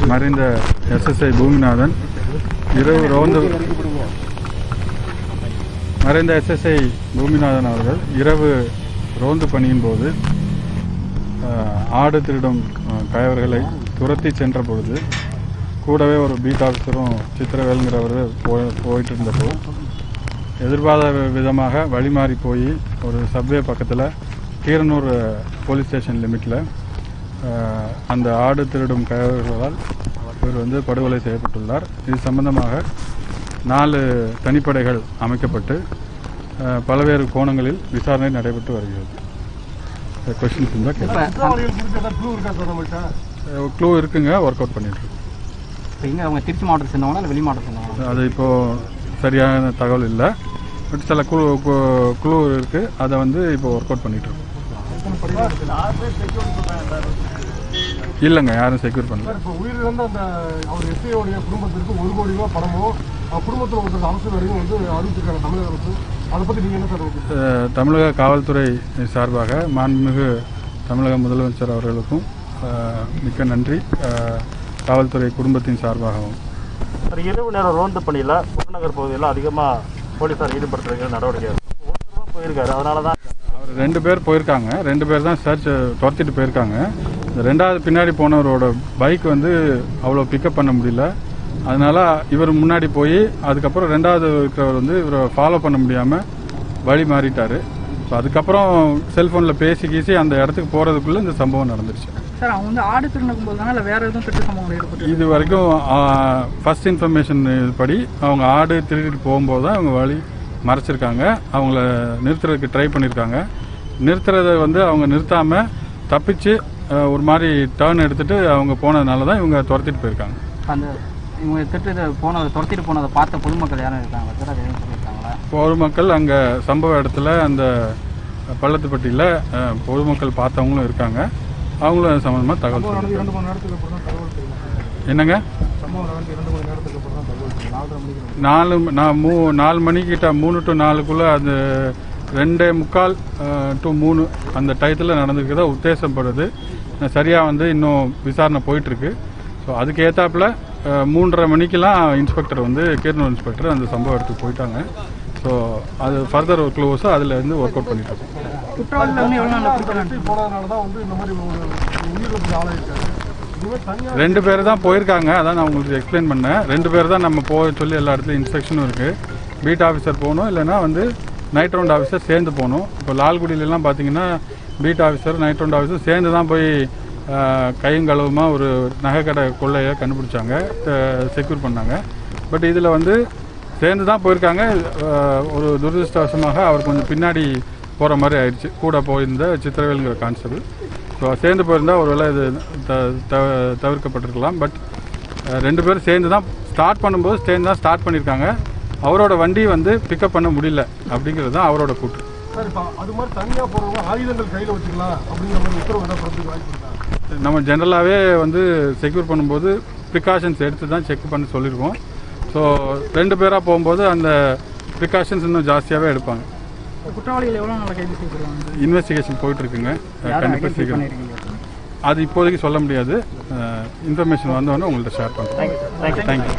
மறைந்த எஸ்எஸ்ஐ பூமிநாதன் இரவு ரோந்து மறைந்த எஸ்எஸ்ஐ பூமிநாதன் அவர்கள் இரவு ரோந்து பணியின் போது அஹ், ஆடு திருடும் அஹ், கயவர்களை துரத்தி சென்ற பொழுது கூடவே ஒரு பீட் ஆஃபீஸரும் சித்திரவேலுங்கிறவர் போய் போயிட்டு இருந்தப்போ எதிர்பாராத விதமாக வழிமாறி போய் ஒரு சப்வே பக்கத்தில் கீரனூர் அஹ், போலீஸ் ஸ்டேஷன் லிமிட்டில் அந்த ஆடு திருடும் கயவர்களால் இவர் வந்து படுகொலை செய்யப்பட்டுள்ளார் இது சம்பந்தமாக நாலு தனிப்படைகள் அமைக்கப்பட்டு அஹ், பல்வேறு கோணங்களில் விசாரணை நடைபெற்று வருகிறது கொஸ்டின்ஸ் இருந்தால் கேட்க குற்றவாளிகள் குறித்து ஏதாவது க்ளூ இருக்கா சார் நம்மள்கிட்ட க்ளூ இருக்குங்க ஒர்க் அவுட் பண்ணிட்டு இருக்கோம் இப்போ எங்கே அவங்க திருச்சி மாவட்டத்தை சேர்ந்தவங்களா இல்லை வெளி மாவட்டத்தை சேர்ந்தவங்களா அது இப்போ சரியான தகவல் இல்லை பட் சில குழு கு- குழு இருக்கு அதை வந்து இப்போ ஒர்க் அவுட் பண்ணிட்டு இருக்கோம் இல்லைங்க யாரும் செக்யூர் பண்ணல சார் இப்போ உயிரிழந்த அந்த அவர் எஸ்ஐயோடைய குடும்பத்திற்கு ஒரு கோடி ரூபாய் பணமும் அவர் குடும்பத்தில் ஒருத்தர் அரசு வேலையும் வந்து அறிவிச்சிருக்காங்க தமிழக அரசு அதை பற்றி நீங்கள் என்ன சார் நினைக்கிறீங்க? அஹ், தமிழக காவல்துறை சார்பாக மாண்புமிகு தமிழக முதலமைச்சர் அவர்களுக்கும் அஹ், மிக்க நன்றி அஹ், காவல்துறை குடும்பத்தின் சார்பாகவும் சார் இரவு நேரம் ரோந்து பணியில் புறநகர் பகுதியில் அதிகமாக போலீஸார் ஈடுபடுத்துறதுக்கு நடவடிக்கை ஒருத்தர் தான் போயிருக்காரு அதனால தான் அவர் ரெண்டு பேர் போயிருக்காங்க ரெண்டு பேர் தான் சர்ச் துரத்திட்டு போயிருக்காங்க இந்த ரெண்டாவது பின்னாடி போனவரோட பைக் வந்து அவ்வளோ பிக்கப் பண்ண முடியல அதனால இவர் முன்னாடி போய் அதுக்கப்புறம் ரெண்டாவது இருக்கிறவர் வந்து இவரை ஃபாலோ பண்ண முடியாமல் வழி மாறிட்டாரு ஸோ அதுக்கப்புறம் செல்ஃபோனில் பேசி கீசி அந்த இடத்துக்கு போகிறதுக்குள்ளே இந்த சம்பவம் நடந்துருச்சு சார் அவங்க வந்து ஆடு திருநக்கும் போது தானே இல்லை வேற எதுவும் திட்டு சம்பவங்கள் ஈடுபட்டு இது வரைக்கும் ஃபர்ஸ்ட் இன்ஃபர்மேஷன் படி அவங்க ஆடு திருடிட்டு போகும்போது தான் அவங்க வழி மறைச்சிருக்காங்க அவங்கள நிறுத்துறதுக்கு ட்ரை பண்ணியிருக்காங்க நிறுத்துறத வந்து அவங்க நிறுத்தாமல் தப்பிச்சு அஹ், ஒரு மாதிரி டேர்ன் எடுத்துட்டு அவங்க போனதுனால தான் இவங்க துரத்திட்டு போயிருக்காங்க அந்த இவங்க திட்டு போனதை துரத்திட்டு போனதை பார்த்த பொதுமக்கள் யாரும் இருக்காங்களா சார் அது எதுவும் சொல்லியிருக்காங்களா பொதுமக்கள் அங்கே சம்பவ இடத்துல அந்த பள்ளத்துப்பட்டியில் அஹ், பொதுமக்கள் பார்த்தவங்களும் இருக்காங்க அவங்களும் அது சம்மந்தமாக தகவல் சம்பவம் நடந்து சொல்லியிருக்காங்க. இரண்டு மணி நேரத்துக்கு அப்புறம் தான் தகவல் தெரியும் என்னங்க சம்பவம் நடந்து இரண்டு மணி நேரத்துக்கு அப்புறம் தான் தகவல் தெரியும் நாலரை மணிக்கு நாலு நான் மூ நாலு மணிக்கிட்ட மூணு டு நாலுக்குள்ளே அது ரெண்டே முக்கால் டு மூணு அந்த டயத்தில் நடந்திருக்கிறதா உத்தேசப்படுது சரியாக வந்து இன்னும் விசாரணை போயிட்டுருக்கு ஸோ அதுக்கு ஏற்றாப்புல மூன்றரை மணிக்கெலாம் இன்ஸ்பெக்டர் வந்து கீரனூர் இன்ஸ்பெக்டர் அந்த சம்பவ இடத்துக்கு போயிட்டாங்க ஸோ அது ஃபர்தர் ஒரு க்ளோஸாக அதில் இருந்து ஒர்க் அவுட் பண்ணிட்டு இருக்கோம் குற்றவாளிகள் வந்து எவ்வளோ நாள் பிடிக்கிறாங்க போனதுனால தான் வந்து இந்த மாதிரி ஒரு உயிரிழப்பு ஆளாயிருக்காரு இதுவே தனியாக ரெண்டு பேர் தான் போயிருக்காங்க அதான் நான் உங்களுக்கு எக்ஸ்பிளைன் பண்ணேன் ரெண்டு பேர் தான் நம்ம போக சொல்லி எல்லா இடத்துலையும் இன்ஸ்ட்ரக்ஷனும் இருக்குது பீட் ஆஃபீஸர் போகணும் இல்லைன்னா வந்து நைட் ரவுண்ட் ஆஃபீஸர் சேர்ந்து போகணும் இப்போ லால்குடியிலலாம் பார்த்தீங்கன்னா beat officer night round officer சேர்ந்து தான் போய் ஆஹ், கையும் களவுமா ஒரு நகைக்கடை கொள்ளையை கண்டுபிடிச்சாங்க செக்யூர் பண்ணாங்க பட் இதில் வந்து சேர்ந்து தான் போயிருக்காங்க ஆஹ், ஒரு துரதிருஷ்டவசமாக அவர் கொஞ்சம் பின்னாடி போகிற மாதிரி ஆயிடுச்சு கூட போயிருந்த சித்திரவேலுங்கிற கான்ஸ்டபிள் ஸோ சேர்ந்து போயிருந்தா ஒருவேளை இது த த- தவிர்க்கப்பட்டிருக்கலாம் பட் அஹ், ரெண்டு பேரும் சேர்ந்து தான் ஸ்டார்ட் பண்ணும்போது சேர்ந்து தான் ஸ்டார்ட் பண்ணியிருக்காங்க அவரோட வண்டி வந்து பிக்கப் பண்ண முடியல அப்படிங்கிறது தான் அவரோட கூற்று சார் இப்போ அது மாதிரி தனியாக போகிறவங்க ஆயுதங்கள் கையில் வச்சுக்கலாம் அப்படிங்கிற மாதிரி உத்தரவு என்ன பிறகு வாய்ப்பு இருக்கா நம்ம ஜென்ரலாகவே வந்து செக்யூர் பண்ணும்போது ப்ரிகாஷன்ஸ் எடுத்து தான் செக் பண்ணி சொல்லியிருக்கோம் ஸோ ரெண்டு பேராக போகும்போது அந்த ப்ரிகாஷன்ஸ் இன்னும் ஜாஸ்தியாகவே எடுப்பாங்க குற்றவாளிகள் எவ்வளோ நாள் கைது செய்யப்படுவாங்க இன்வெஸ்டிகேஷன் போயிட்டுருக்குங்க யாரும் கண்டிப்பாக ஐடென்டிஃபை சீக்கிரம் பண்ணியிருக்கீங்க அது இப்போதைக்கு சொல்ல முடியாது இன்ஃபர்மேஷன் வந்தோடனே உங்கள்கிட்ட ஷேர் பண்ணுறேன் தேங்க்யூ தேங்க்யூ